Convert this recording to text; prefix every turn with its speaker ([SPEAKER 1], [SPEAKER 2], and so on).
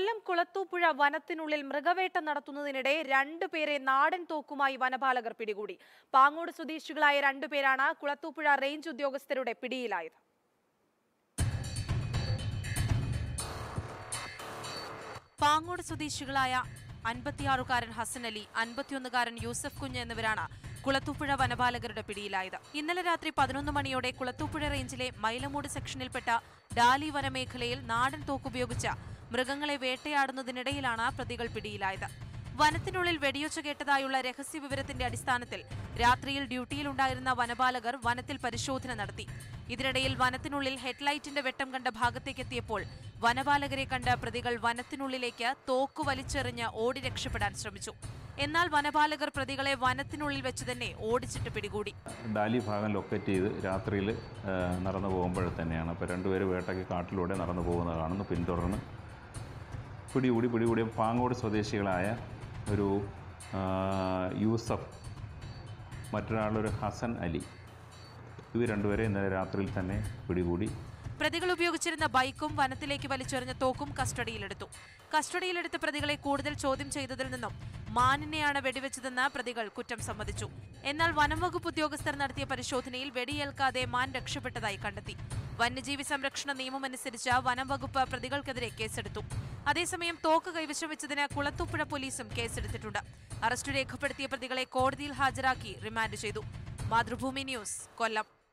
[SPEAKER 1] കൊല്ലം കുളത്തൂപ്പുഴ വനത്തിനുള്ളിൽ മൃഗവേട്ട നടത്തുന്നതിനിടെ രണ്ടുപേരെ നാടൻ തോക്കുമായി വനപാലകർ പിടികൂടി പാങ്ങോട് സ്വദേശികളായ രണ്ടുപേരാണ് കുളത്തൂപ്പുഴ റേഞ്ച് ഉദ്യോഗസ്ഥരുടെ പിടിയിലായത് പാങ്ങോട് സ്വദേശികളായ അൻപത്തിയാറുകാരൻ ഹസൻ അലി അൻപത്തിയൊന്നുകാരൻ യൂസഫ് കുഞ്ഞ് എന്നിവരാണ് കുളത്തൂപ്പുഴ വനപാലകരുടെ പിടിയിലായത് ഇന്നലെ രാത്രി പതിനൊന്ന് മണിയോടെ കുളത്തൂപ്പുഴ റേഞ്ചിലെ മൈലമൂട് സെക്ഷനിൽപ്പെട്ട ഡാലി വനമേഖലയിൽ നാടൻ തോക്കുപയോഗിച്ച് മൃഗങ്ങളെ വേട്ടയാടുന്നതിനിടയിലാണ് പ്രതികൾ പിടിയിലായത് വനത്തിനുള്ളിൽ വെടിയൊച്ച കേട്ടതായുള്ള രഹസ്യ വിവരത്തിന്റെ അടിസ്ഥാനത്തിൽ രാത്രിയിൽ ഡ്യൂട്ടിയിലുണ്ടായിരുന്ന വനപാലകർ വനത്തിൽ പരിശോധന നടത്തി ഇതിനിടയിൽ വനത്തിനുള്ളിൽ ഹെഡ്ലൈറ്റിന്റെ വെട്ടം കണ്ട ഭാഗത്തേക്കെത്തിയപ്പോൾ വനപാലകരെ കണ്ട പ്രതികൾ വനത്തിനുള്ളിലേക്ക് തോക്ക് വലിച്ചെറിഞ്ഞ് ഓടി രക്ഷപ്പെടാൻ ശ്രമിച്ചു എന്നാൽ വനപാലകർ പ്രതികളെ വനത്തിനുള്ളിൽ വെച്ച് തന്നെ ഓടിച്ചിട്ട് പിടികൂടി
[SPEAKER 2] ഡാലി ഭാഗം ലൊക്കേറ്റ് ചെയ്ത് രാത്രിയിൽ നടന്നു പോകുമ്പോൾ തന്നെയാണ് അപ്പോൾ രണ്ടുപേര് വേട്ടയ്ക്ക് കാട്ടിലൂടെ നടന്നു പോകുന്നത് കാണുന്നു പിന്തുടർന്ന് പിടികൂടി പിടികൂടിയ പാങ്ങോട് സ്വദേശികളായ ഒരു ആ, യൂസഫ് മറ്റൊരാളൊരു ഹസൻ അലി ഇവർ രണ്ടുപേരെ ഇന്നലെ രാത്രിയിൽ തന്നെ പിടികൂടി
[SPEAKER 1] പ്രതികൾ ഉപയോഗിച്ചിരുന്ന ബൈക്കും വനത്തിലേക്ക് വലിച്ചെറിഞ്ഞ തോക്കും കസ്റ്റഡിയിലെടുത്തു കസ്റ്റഡിയിലെടുത്ത പ്രതികളെ കൂടുതൽ ചോദ്യം ചെയ്തതിൽ നിന്നും മാനിനെയാണ് വെടിവെച്ചതെന്ന് പ്രതികൾ കുറ്റം സമ്മതിച്ചു എന്നാൽ വനംവകുപ്പ് ഉദ്യോഗസ്ഥർ നടത്തിയ പരിശോധനയിൽ വെടിയേൽക്കാതെ മാൻ രക്ഷപ്പെട്ടതായി കണ്ടെത്തി വന്യജീവി സംരക്ഷണ നിയമമനുസരിച്ച് വനംവകുപ്പ് പ്രതികൾക്കെതിരെ കേസെടുത്തു അതേസമയം തോക്ക് കൈവശം വെച്ചതിന് കുളത്തൂപ്പുഴ പോലീസും കേസെടുത്തിട്ടുണ്ട് അറസ്റ്റ് രേഖപ്പെടുത്തിയ പ്രതികളെ കോടതിയിൽ ഹാജരാക്കി റിമാൻഡ് ചെയ്തു മാതൃഭൂമി ന്യൂസ് കൊല്ലം